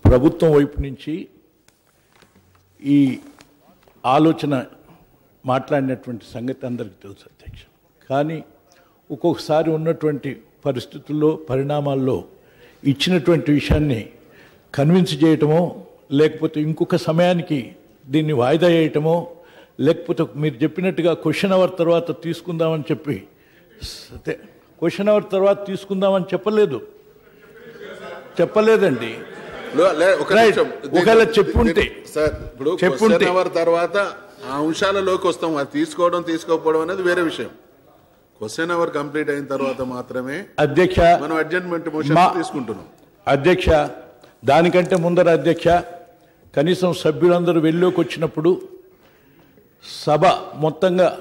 ప్రభుత్వం వైపు నుంచి ఈ ఆలోచన మాట్లాడినటువంటి సంగతి అందరికీ తెలుసు అధ్యక్ష కానీ ఒక్కొక్కసారి ఉన్నటువంటి పరిస్థితుల్లో పరిణామాల్లో ఇచ్చినటువంటి విషయాన్ని కన్విన్స్ చేయటమో లేకపోతే ఇంకొక సమయానికి దీన్ని వాయిదా వేయటమో లేకపోతే మీరు చెప్పినట్టుగా క్వశ్చన్ అవర్ తర్వాత తీసుకుందామని చెప్పి అదే క్వశ్చన్ అవర్ తర్వాత తీసుకుందామని చెప్పలేదు చెప్పలేదండి లో- లే- ఒక Right. నిమిషం. ఒకవేళ చెప్పుంటే. దీన్ని- సార్ ఇప్పుడు చెప్పుంటే. క్వశ్చన్ అవర్ తర్వాత ఆ అంశాలలోకి వస్తాం అది తీసుకోవడం తీసుకోకపోవడం అనేది వేరే విషయం క్వశ్చన్ అవర్ కంప్లీట్ అయిన తర్వాత మాత్రమే అధ్యక్ష మనం అడ్జస్ట్మెంట్ మోషన్ మా- తీసుకుంటున్నాం అధ్యక్ష దానికంటే ముందర అధ్యక్ష కనీసం సభ్యులందరూ వెళ్ళోకి వచ్చినప్పుడు సభ మొత్తంగా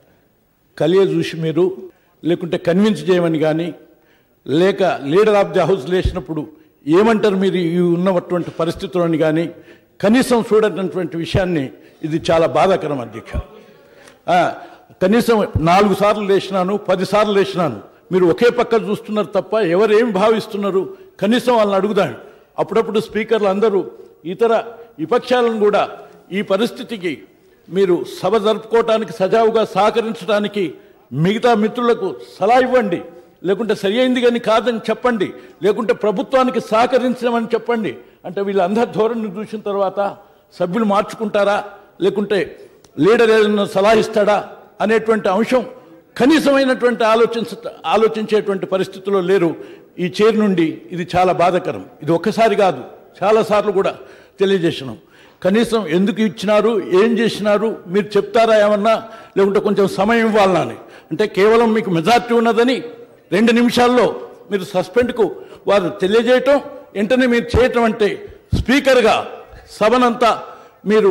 కలియ చూసి మీరు లేకుంటే కన్విన్స్ చేయమని కానీ లేక లీడర్ ఆఫ్ ది హౌస్ లేచినప్పుడు ఏమంటారు మీరు ఈ ఉన్నటువంటి పరిస్థితులని కానీ కనీసం చూడనటువంటి విషయాన్ని ఇది చాలా బాధాకరం అధ్యక్ష ఆ, కనీసం నాలుగు సార్లు లేచినాను పది సార్లు లేచినాను మీరు ఒకే పక్క చూస్తున్నారు తప్ప ఎవరు ఏం భావిస్తున్నారు కనీసం వాళ్ళని అడుగుదాం అప్పుడప్పుడు స్పీకర్లు అందరూ ఇతర విపక్షాలను కూడా ఈ పరిస్థితికి మీరు సభ జరుపుకోవటానికి సజావుగా సహకరించడానికి మిగతా మిత్రులకు సలహా ఇవ్వండి లేకుంటే సరి అయింది కానీ కాదని చెప్పండి లేకుంటే ప్రభుత్వానికి సహకరించమని చెప్పండి అంటే వీళ్ళందరి ధోరణిని చూసిన తర్వాత సభ్యులు మార్చుకుంటారా లేకుంటే లీడర్ ఏదైనా సలహా ఇస్తాడా అనేటువంటి అంశం కనీసమైనటువంటి ఆలోచించ ఆలోచించేటువంటి పరిస్థితిలో లేరు ఈ చైర్ నుండి ఇది చాలా బాధాకరం ఇది ఒక్కసారి కాదు చాలాసార్లు కూడా తెలియజేసినాం కనీసం ఎందుకు ఇచ్చినారు ఏం చేసినారు మీరు చెప్తారా ఏమన్నా లేకుంటే కొంచెం సమయం ఇవ్వాలనా అని అంటే కేవలం మీకు మెజార్టీ ఉన్నదని రెండు నిమిషాల్లో మీరు సస్పెండ్కు వారు తెలియజేయటం వెంటనే మీరు చేయటం అంటే స్పీకర్గా సభనంతా మీరు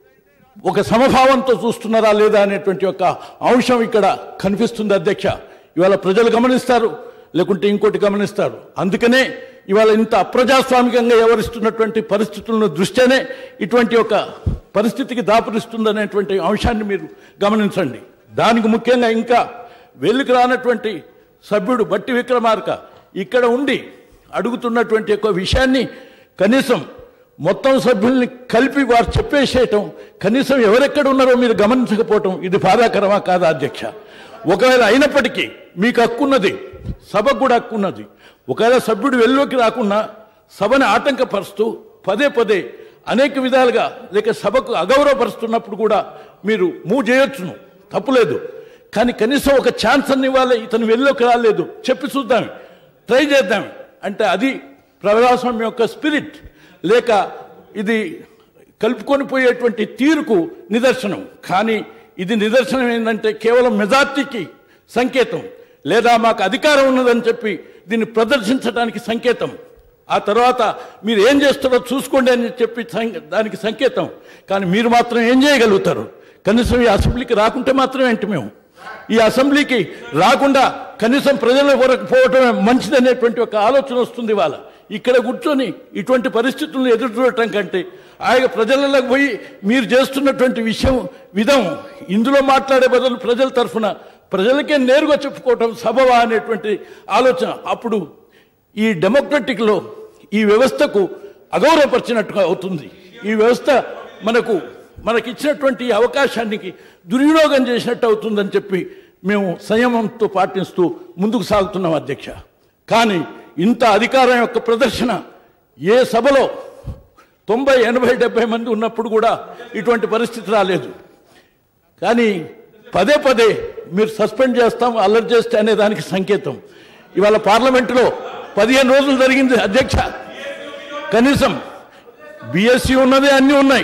ఒక సమభావంతో చూస్తున్నారా లేదా అనేటువంటి ఒక అంశం ఇక్కడ కనిపిస్తుంది అధ్యక్ష ఇవాళ ప్రజలు గమనిస్తారు లేకుంటే ఇంకోటి గమనిస్తారు అందుకనే ఇవాళ ఇంత అప్రజాస్వామికంగా వ్యవహరిస్తున్నటువంటి పరిస్థితులను దృష్ట్యానే ఇటువంటి ఒక పరిస్థితికి దాపురిస్తుందనేటువంటి అంశాన్ని మీరు గమనించండి దానికి ముఖ్యంగా ఇంకా వెలుగు రానటువంటి సభ్యుడు బట్టి విక్రమార్క ఇక్కడ ఉండి అడుగుతున్నటువంటి ఒక విషయాన్ని కనీసం మొత్తం సభ్యుల్ని కలిపి వారు చెప్పేసేయటం కనీసం ఎవరెక్కడ ఉన్నారో మీరు గమనించకపోవటం ఇది బాధాకరమా కాదా అధ్యక్ష ఒకవేళ అయినప్పటికీ మీకు హక్కున్నది సభకు కూడా హక్కున్నది ఒకవేళ సభ్యుడు వెళ్ళలోకి రాకుండా సభని ఆటంకపరుస్తూ పదే పదే అనేక విధాలుగా లేక సభకు అగౌరవపరుస్తున్నప్పుడు కూడా మీరు మూవ్ చేయొచ్చును తప్పులేదు కానీ కనీసం ఒక ఛాన్స్ అన్ని ఇవ్వాలి ఇతను వెళ్ళలోకి రాలేదు చెప్పి చూద్దాం ట్రై చేద్దాం అంటే అది ప్రజాస్వామ్యం యొక్క స్పిరిట్ లేక ఇది కలుపుకొని పోయేటువంటి తీరుకు నిదర్శనం కానీ ఇది నిదర్శనం ఏంటంటే కేవలం మెజార్టీకి సంకేతం లేదా మాకు అధికారం ఉన్నదని చెప్పి దీన్ని ప్రదర్శించడానికి సంకేతం ఆ తర్వాత మీరు ఏం చేస్తారో చూసుకోండి అని చెప్పి సం- దానికి సంకేతం కానీ మీరు మాత్రం ఏం చేయగలుగుతారు కనీసం ఈ అసెంబ్లీకి రాకుంటే మాత్రమే ఏంటి మేము ఈ అసెంబ్లీకి రాకుండా కనీసం ప్రజల వరకు పోవటమే మంచిదనేటువంటి ఒక ఆలోచన వస్తుంది వాళ్ళ ఇక్కడ కూర్చొని ఇటువంటి పరిస్థితులను ఎదురు చూడటం కంటే ఆయన ప్రజలకు పోయి మీరు చేస్తున్నటువంటి విషయం విధం ఇందులో మాట్లాడే బదులు ప్రజల తరఫున ప్రజలకే నేరుగా చెప్పుకోవటం సబవా అనేటువంటి ఆలోచన అప్పుడు ఈ డెమోక్రటిక్లో ఈ వ్యవస్థకు అగౌరవపరిచినట్టుగా అవుతుంది ఈ వ్యవస్థ మనకు మనకిచ్చినటువంటి ఈ అవకాశానికి దుర్వినియోగం చేసినట్టు అవుతుందని చెప్పి మేము సంయమంతో పాటిస్తూ ముందుకు సాగుతున్నాం అధ్యక్ష కానీ ఇంత అధికారం యొక్క ప్రదర్శన ఏ సభలో తొంభై ఎనభై డెబ్బై మంది ఉన్నప్పుడు కూడా ఇటువంటి పరిస్థితి రాలేదు కానీ పదే పదే మీరు సస్పెండ్ చేస్తాం అల్లరి చేస్తే అనే దానికి సంకేతం ఇవాళ పార్లమెంటులో పదిహేను రోజులు జరిగింది అధ్యక్ష కనీసం బిఎస్సి ఉన్నది అన్నీ ఉన్నాయి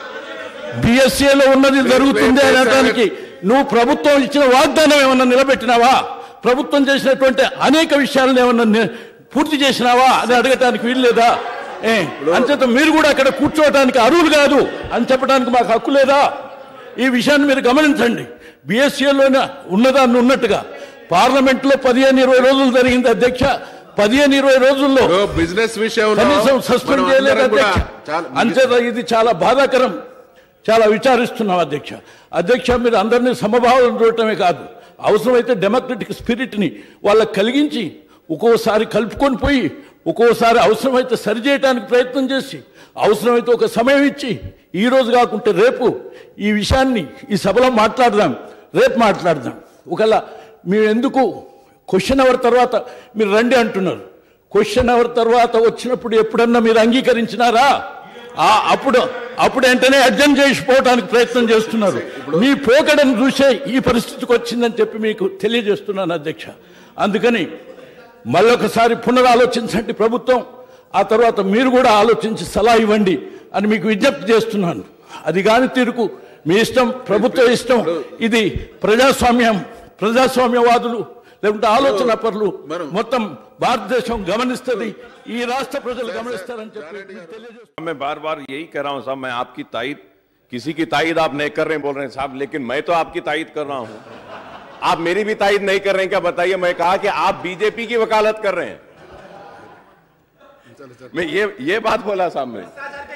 బిఎస్సీలో ఉన్నది జరుగుతుంది అనడానికి నువ్వు ప్రభుత్వం ఇచ్చిన వాగ్దానం ఏమన్నా నిలబెట్టినావా ప్రభుత్వం చేసినటువంటి అనేక విషయాలను ఏమన్నా ని- పూర్తి చేసినావా అని అడగటానికి వీల్లేదా ఏ అంచేత మీరు కూడా అక్కడ కూర్చోవడానికి అర్హులు కాదు అని చెప్పడానికి మాకు హక్కు లేదా ఈ విషయాన్ని మీరు గమనించండి బిఎస్సీలోనే ఉన్నదాన్ని ఉన్నట్టుగా పార్లమెంట్లో పదిహేను ఇరవై రోజులు జరిగింది అధ్యక్ష పదిహేను ఇరవై రోజుల్లో బిజినెస్ విషయంలో కనీసం సస్పెండ్ మనం చేయలేదు అందరం కూడా అధ్యక్ష చాలా- అంచేత ఇది చాలా బాధాకరం చాలా విచారిస్తున్నాం అధ్యక్ష అధ్యక్ష మీరు అందరినీ సమభావం చూడటమే కాదు అవసరమైతే డెమోక్రటిక్ స్పిరిట్ని వాళ్ళకి కలిగించి ఒక్కోసారి కలుపుకొని పోయి ఒక్కోసారి అవసరమైతే సరిచేయడానికి ప్రయత్నం చేసి అవసరమైతే ఒక సమయం ఇచ్చి ఈ రోజు కాకుంటే రేపు ఈ విషయాన్ని ఈ సభలో మాట్లాడదాం రేపు మాట్లాడదాం ఒకవేళ మేము ఎందుకు క్వశ్చన్ అవర్ తర్వాత మీరు రండి అంటున్నారు క్వశ్చన్ అవర్ తర్వాత వచ్చినప్పుడు ఎప్పుడన్నా మీరు అంగీకరించినారా ఆ అప్పుడు అప్పుడు వెంటనే అర్జెంట్ చేసిపోవడానికి ప్రయత్నం చేస్తున్నారు మీ పోకడను చూసే ఈ పరిస్థితికి వచ్చిందని చెప్పి మీకు తెలియజేస్తున్నాను అధ్యక్ష అందుకని మళ్ళొకసారి పునరాలోచించండి ప్రభుత్వం ఆ తర్వాత మీరు కూడా ఆలోచించి సలహా ఇవ్వండి అని మీకు విజ్ఞప్తి చేస్తున్నాను అది కాని తీరుకు మీ ఇష్టం ప్రభుత్వ ఇష్టం ఇది ప్రజాస్వామ్యం ప్రజాస్వామ్యవాదులు లేకుంటే ఆలోచన పరులు మనం- మొత్తం భారతదేశం గమనిస్తుంది ఈ రాష్ట్ర ప్రజలు గమనిస్తారని చెప్పి మీకు తెలియజేస్తున్నాను. मैं बार बार यही कह रहा हूं साहब मैं आपकी तायद किसी की तायद आप नहीं कर रहे हैं बोल रहे हैं साहब लेकिन मैं तो आपकी तायद कर रहा हूं आप मेरी भी तायद नहीं कर रहे हैं क्या बताइए मैं कहा कि आप बीजेपी की वकालत कर रहे हैं मैं ये ये बात बोला साहब मैं